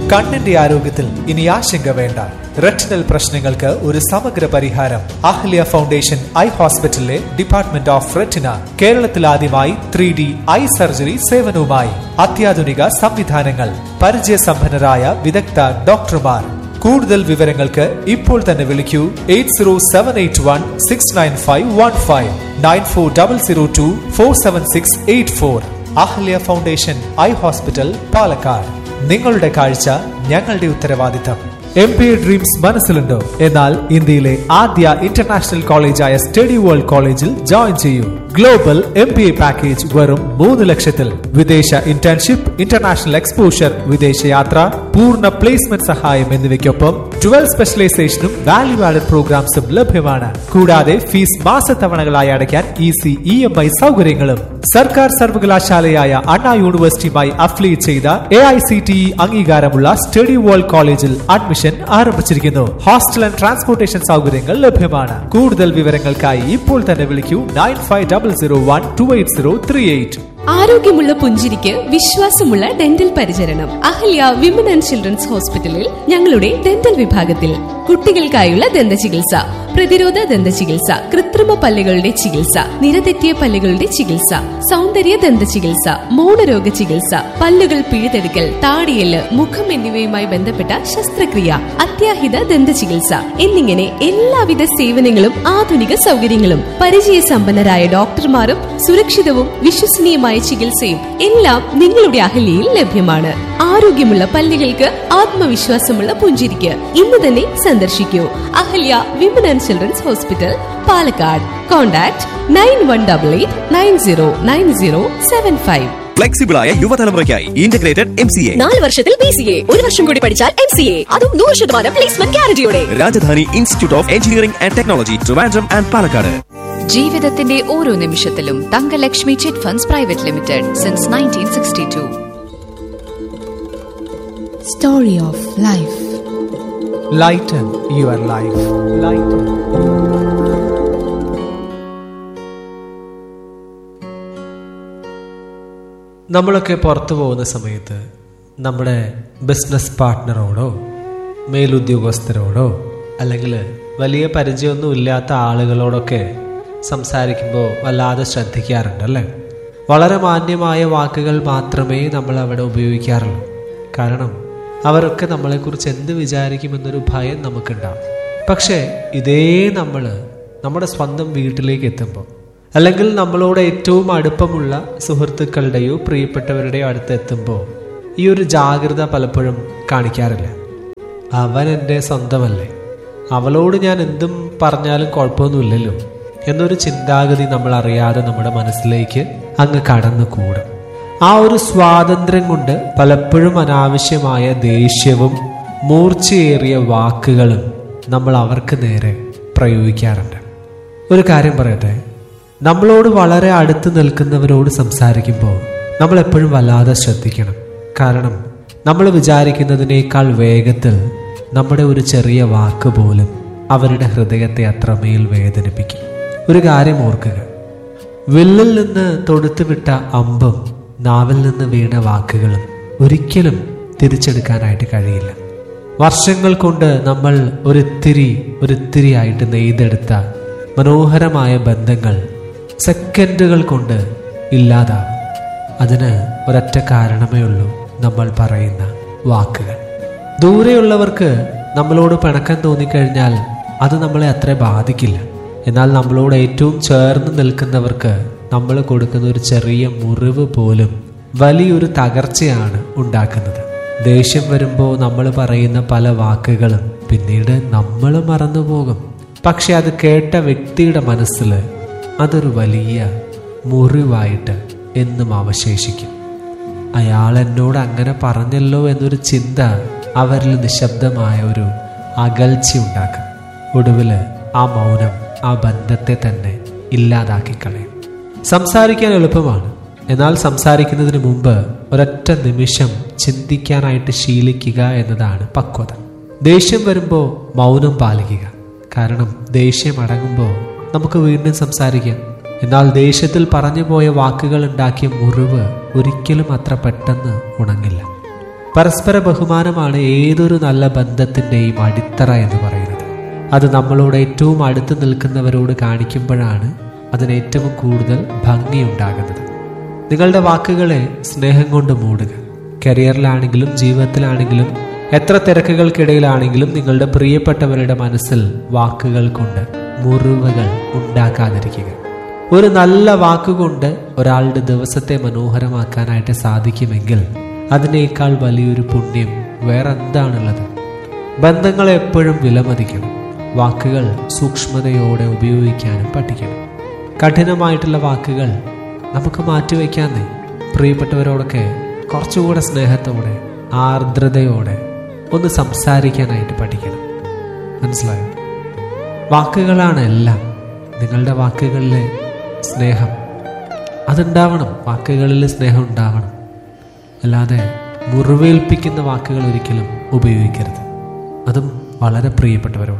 കണ്ണിന്റെ ആരോഗ്യത്തിൽ ഇനി ആശങ്ക വേണ്ട റെറ്റിനൽ പ്രശ്നങ്ങൾക്ക് ഒരു സമഗ്ര പരിഹാരം അഹ്ല്യ ഫൗണ്ടേഷൻ ഐ ഹോസ്പിറ്റലിലെ ഡിപ്പാർട്ട്മെന്റ് ഓഫ് റെറ്റിന കേരളത്തിൽ ആദ്യമായി ത്രീ ഡി ഐ സർജറി സേവനവുമായി അത്യാധുനിക സംവിധാനങ്ങൾ പരിചയസമ്പന്നരായ വിദഗ്ധ ഡോക്ടർമാർ കൂടുതൽ വിവരങ്ങൾക്ക് ഇപ്പോൾ തന്നെ വിളിക്കൂ eight zero seven eight one six nine five one five nine four double zero two four seven six eight four Ahalya foundation eye hospital Palakkad നിങ്ങളുടെ കാഴ്ച ഞങ്ങളുടെ ഉത്തരവാദിത്തം എം പി ഡ്രീംസ് മനസ്സിലുണ്ടോ എന്നാൽ ഇന്ത്യയിലെ ആദ്യ ഇന്റർനാഷണൽ കോളേജായ സ്റ്റഡി വേൾഡ് കോളേജിൽ ജോയിൻ ചെയ്യൂ global M P A package വെറും മൂന്ന് ലക്ഷത്തിൽ വിദേശ ഇന്റേൺഷിപ്പ് ഇന്റർനാഷണൽ എക്സ്പോഷർ വിദേശയാത്ര പൂർണ്ണ പ്ലേസ്മെന്റ് സഹായം എന്നിവയ്ക്കൊപ്പം ട്വൽവ് സ്പെഷ്യലൈസേഷനും വാല്യൂ ആഡഡ് പ്രോഗ്രാംസും ലഭ്യമാണ് കൂടാതെ ഫീസ് മാസത്തവണകളായി അടയ്ക്കാൻ ഈസി ഇ എം ഐ സൗകര്യങ്ങളും സർക്കാർ സർവകലാശാലയായ അണ്ണാ യൂണിവേഴ്സിറ്റിയുമായി അഫിലിയേറ്റ് ചെയ്ത A I C T E അംഗീകാരമുള്ള സ്റ്റഡി വേൾഡ് കോളേജിൽ അഡ്മിഷൻ ആരംഭിച്ചിരിക്കുന്നു ഹോസ്റ്റൽ ആൻഡ് ട്രാൻസ്പോർട്ടേഷൻ സൗകര്യങ്ങൾ ലഭ്യമാണ് കൂടുതൽ വിവരങ്ങൾക്കായി ഇപ്പോൾ തന്നെ വിളിക്കൂ nine five double zero one two eight zero three eight ആരോഗ്യമുള്ള പുഞ്ചിരിക്ക് വിശ്വാസമുള്ള ഡെന്റൽ പരിചരണം അഹല്യ വിമൻ ആൻഡ് ചിൽഡ്രൻസ് ഹോസ്പിറ്റലിൽ ഞങ്ങളുടെ ഡെന്റൽ വിഭാഗത്തിൽ കുട്ടികൾക്കായുള്ള ദന്ത ചികിത്സ പ്രതിരോധ ദന്ത ചികിത്സ കൃത്രിമ പല്ലുകളുടെ ചികിത്സ നിരതെറ്റിയ പല്ലുകളുടെ ചികിത്സ സൗന്ദര്യ ദന്ത ചികിത്സ മൗനരോഗ ചികിത്സ പല്ലുകൾ പിഴുതെടുക്കൽ താടിയല് മുഖം എന്നിവയുമായി ബന്ധപ്പെട്ട ശസ്ത്രക്രിയ അത്യാഹിത ദന്ത ചികിത്സ എന്നിങ്ങനെ എല്ലാവിധ സേവനങ്ങളും ആധുനിക സൗകര്യങ്ങളും പരിചയസമ്പന്നരായ ഡോക്ടർമാരും സുരക്ഷിതവും വിശ്വസനീയമായ ചികിത്സയും എല്ലാം നിങ്ങളുടെ അഹല്യയിൽ ലഭ്യമാണ് ആരോഗ്യമുള്ള പല്ലുകൾക്ക് ആത്മവിശ്വാസമുള്ള പുഞ്ചിരിക്ക് ഇന്ന് തന്നെ സന്ദർശിക്കൂ Ahalya women and children's hospital Palakkad contact nine one double eight nine zero nine zero seven five ഫ്ലെക്സിബിളായ യുവതലമുറയ്ക്കായി ഇന്റഗ്രേറ്റഡ് എം സി എ നാല് വർഷത്തിൽ ബി സി എ ഒരു വർഷം കൂടി പഠിച്ചാൽ എം സി എ അതും നൂറ് ശതമാനം പ്ലേസ്മെന്റ് ഗ്യാരണ്ടിയോടെ Rajadhani institute of engineering and technology Trivandrum and Palakkad ജീവിതത്തിന്റെ ഓരോ നിമിഷത്തിലും Thankalakshmi chit funds private limited since nineteen sixty two Story of Life. Lighten your life lighten നമ്മളൊക്കെ പുറത്തു പോകുന്ന സമയത്ത് നമ്മുടെ ബിസിനസ് പാർട്ട്ണറോടോ മേലുദ്യോഗസ്ഥരോടോ അല്ലെങ്കിൽ വലിയ പരിചയമൊന്നും ഇല്ലാത്ത ആളുകളോടൊക്കെ സംസാരിക്കുമ്പോൾ വല്ലാതെ ശ്രദ്ധിക്കാറുണ്ടല്ലേ വളരെ മാന്യമായ വാക്കുകൾ മാത്രമേ നമ്മൾ അവിടെ ഉപയോഗിക്കാറുള്ളൂ കാരണം അവരൊക്കെ നമ്മളെക്കുറിച്ച് എന്ത് വിചാരിക്കുമെന്നൊരു ഭയം നമുക്കുണ്ടാവും പക്ഷേ ഇതേ നമ്മൾ നമ്മുടെ സ്വന്തം വീട്ടിലേക്ക് എത്തുമ്പോൾ അല്ലെങ്കിൽ നമ്മളോട് ഏറ്റവും അടുപ്പമുള്ള സുഹൃത്തുക്കളുടെയോ പ്രിയപ്പെട്ടവരുടെയോ അടുത്ത് എത്തുമ്പോൾ ഈ ഒരു ജാഗ്രത പലപ്പോഴും കാണിക്കാറില്ല അവൻ എൻ്റെ സ്വന്തമല്ലേ അവളോട് ഞാൻ എന്തും പറഞ്ഞാലും കുഴപ്പമൊന്നുമില്ലല്ലോ എന്നൊരു ചിന്താഗതി നമ്മൾ അറിയാതെ നമ്മുടെ മനസ്സിലേക്ക് അങ്ങ് കടന്നു കൂടും ആ ഒരു സ്വാതന്ത്ര്യം കൊണ്ട് പലപ്പോഴും അനാവശ്യമായ ദേഷ്യവും മൂർച്ചയേറിയ വാക്കുകളും നമ്മൾ അവർക്ക് നേരെ പ്രയോഗിക്കാറുണ്ട് ഒരു കാര്യം പറയട്ടെ നമ്മളോട് വളരെ അടുത്ത് നിൽക്കുന്നവരോട് സംസാരിക്കുമ്പോൾ നമ്മൾ എപ്പോഴും വല്ലാതെ ശ്രദ്ധിക്കണം കാരണം നമ്മൾ വിചാരിക്കുന്നതിനേക്കാൾ വേഗത്തിൽ നമ്മുടെ ഒരു ചെറിയ വാക്ക് പോലും അവരുടെ ഹൃദയത്തെ അത്രമേൽ വേദനിപ്പിക്കും ഒരു കാര്യം ഓർക്കുക വില്ലിൽ നിന്ന് തൊടുത്തുവിട്ട അമ്പും നാവിൽ നിന്ന് വീണ വാക്കുകളും ഒരിക്കലും തിരിച്ചെടുക്കാനായിട്ട് കഴിയില്ല വർഷങ്ങൾ കൊണ്ട് നമ്മൾ ഒരിത്തിരി ഒരിത്തിരി ആയിട്ട് നെയ്തെടുത്ത മനോഹരമായ ബന്ധങ്ങൾ സെക്കൻഡുകൾ കൊണ്ട് ഇല്ലാതാവും അതിന് ഒരൊറ്റ കാരണമേ ഉള്ളൂ നമ്മൾ പറയുന്ന വാക്കുകൾ ദൂരെയുള്ളവർക്ക് നമ്മളോട് പിണക്കം തോന്നിക്കഴിഞ്ഞാൽ അത് നമ്മളെ അത്ര ബാധിക്കില്ല എന്നാൽ നമ്മളോട് ഏറ്റവും ചേർന്ന് നിൽക്കുന്നവർക്ക് നമ്മൾ കൊടുക്കുന്ന ഒരു ചെറിയ മുറിവ് പോലും വലിയൊരു തകർച്ചയാണ് ഉണ്ടാക്കുന്നത് ദേഷ്യം വരുമ്പോൾ നമ്മൾ പറയുന്ന പല വാക്കുകളും പിന്നീട് നമ്മൾ മറന്നുപോകും പക്ഷെ അത് കേട്ട വ്യക്തിയുടെ മനസ്സിൽ അതൊരു വലിയ മുറിവായിട്ട് എന്നും അവശേഷിക്കും അയാൾ എന്നോട് അങ്ങനെ പറഞ്ഞല്ലോ എന്നൊരു ചിന്ത അവരിൽ നിശബ്ദമായ ഒരു അകൽച്ച ഉണ്ടാക്കും ഒടുവിൽ ആ മൗനം ആ ബന്ധത്തെ തന്നെ ഇല്ലാതാക്കി കളയും സംസാരിക്കാൻ എളുപ്പമാണ് എന്നാൽ സംസാരിക്കുന്നതിന് മുമ്പ് ഒരൊറ്റ നിമിഷം ചിന്തിക്കാനായിട്ട് ശീലിക്കുക എന്നതാണ് പക്വത ദേഷ്യം വരുമ്പോൾ മൗനം പാലിക്കുക കാരണം ദേഷ്യം അടങ്ങുമ്പോൾ നമുക്ക് വീണ്ടും സംസാരിക്കാം എന്നാൽ ദേഷ്യത്തിൽ പറഞ്ഞു പോയ വാക്കുകൾ ഉണ്ടാക്കിയ മുറിവ് ഒരിക്കലും അത്ര പെട്ടെന്ന് ഉണങ്ങില്ല പരസ്പര ബഹുമാനമാണ് ഏതൊരു നല്ല ബന്ധത്തിൻ്റെയും അടിത്തറ എന്ന് പറയുന്നത് അത് നമ്മളോട് ഏറ്റവും അടുത്ത് നിൽക്കുന്നവരോട് കാണിക്കുമ്പോഴാണ് അതിന് ഏറ്റവും കൂടുതൽ ഭംഗിയുണ്ടാകുന്നത് നിങ്ങളുടെ വാക്കുകളെ സ്നേഹം കൊണ്ട് മൂടുക കരിയറിലാണെങ്കിലും ജീവിതത്തിലാണെങ്കിലും എത്ര തിരക്കുകൾക്കിടയിലാണെങ്കിലും നിങ്ങളുടെ പ്രിയപ്പെട്ടവരുടെ മനസ്സിൽ വാക്കുകൾ കൊണ്ട് മുറിവുകൾ ഉണ്ടാക്കാതിരിക്കുക ഒരു നല്ല വാക്കുകൊണ്ട് ഒരാളുടെ ദിവസത്തെ മനോഹരമാക്കാനായിട്ട് സാധിക്കുമെങ്കിൽ അതിനേക്കാൾ വലിയൊരു പുണ്യം വേറെ എന്താണുള്ളത് ബന്ധങ്ങളെ എപ്പോഴും വിലമതിക്കണം വാക്കുകൾ സൂക്ഷ്മതയോടെ ഉപയോഗിക്കാനും പഠിക്കണം കഠിനമായിട്ടുള്ള വാക്കുകൾ നമുക്ക് മാറ്റിവെക്കാന്നേ പ്രിയപ്പെട്ടവരോടൊക്കെ കുറച്ചുകൂടെ സ്നേഹത്തോടെ ആർദ്രതയോടെ ഒന്ന് സംസാരിക്കാനായിട്ട് പഠിക്കണം മനസ്സിലായോ വാക്കുകളാണ് എല്ലാം നിങ്ങളുടെ വാക്കുകളിലെ സ്നേഹം അതുണ്ടാവണം വാക്കുകളിൽ സ്നേഹം ഉണ്ടാവണം അല്ലാതെ മുറിവേൽപ്പിക്കുന്ന വാക്കുകൾ ഒരിക്കലും ഉപയോഗിക്കരുത് അതും വളരെ പ്രിയപ്പെട്ടവരോട്